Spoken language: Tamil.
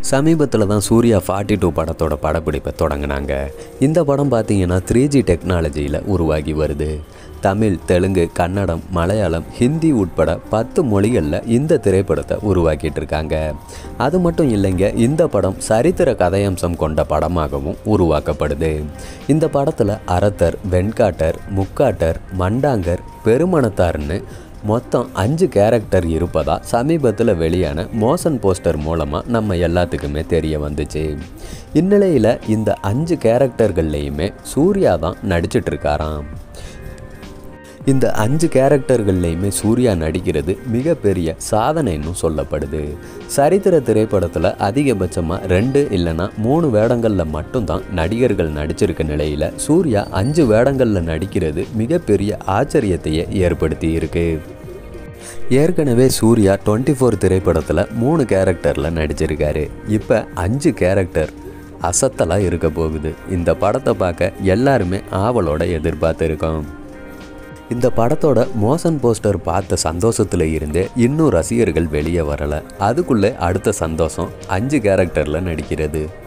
சமீபத்தில் தான் சூர்யா ஃபார்ட்டி டூ படத்தோட படப்பிடிப்பை தொடங்கினாங்க இந்த படம் பார்த்தீங்கன்னா த்ரீ ஜி டெக்னாலஜியில் உருவாகி வருது தமிழ் தெலுங்கு கன்னடம் மலையாளம் ஹிந்தி உட்பட பத்து மொழிகளில் இந்த திரைப்படத்தை உருவாக்கிட்டு இருக்காங்க அது மட்டும் இல்லைங்க இந்த படம் சரித்திர கதையம்சம் கொண்ட படமாகவும் உருவாக்கப்படுது இந்த படத்தில் அரத்தர் வெண்காட்டர் முக்காட்டர் மண்டாங்கர் பெருமணத்தார்னு மொத்தம் அஞ்சு கேரக்டர் இருப்பதா சமீபத்தில் வெளியான மோஷன் போஸ்டர் மூலமாக நம்ம எல்லாத்துக்குமே தெரிய வந்துச்சு இந்நிலையில் இந்த அஞ்சு கேரக்டர்கள்லையுமே சூர்யா தான் நடிச்சிட்டு இருக்காராம் இந்த அஞ்சு கேரக்டர்கள்லையுமே சூர்யா நடிக்கிறது மிகப்பெரிய சாதனைன்னு சொல்லப்படுது சரித்திர திரைப்படத்தில் அதிகபட்சமாக ரெண்டு இல்லைன்னா மூணு வேடங்களில் மட்டும்தான் நடிகர்கள் நடிச்சிருக்க நிலையில் சூர்யா அஞ்சு வேடங்களில் நடிக்கிறது மிகப்பெரிய ஆச்சரியத்தையே ஏற்படுத்தி இருக்கு ஏற்கனவே சூர்யா டுவெண்ட்டி ஃபோர் திரைப்படத்தில் மூணு கேரக்டரில் நடிச்சிருக்காரு இப்போ அஞ்சு கேரக்டர் அசத்தலாக இருக்க போகுது இந்த படத்தை பார்க்க எல்லாருமே ஆவலோட எதிர்பார்த்துருக்கோம் இந்த படத்தோட மோஷன் போஸ்டர் பார்த்த சந்தோஷத்தில் இருந்தே இன்னும் ரசிகர்கள் வெளியே வரலை அதுக்குள்ளே அடுத்த சந்தோஷம் அஞ்சு கேரக்டரில் நடிக்கிறது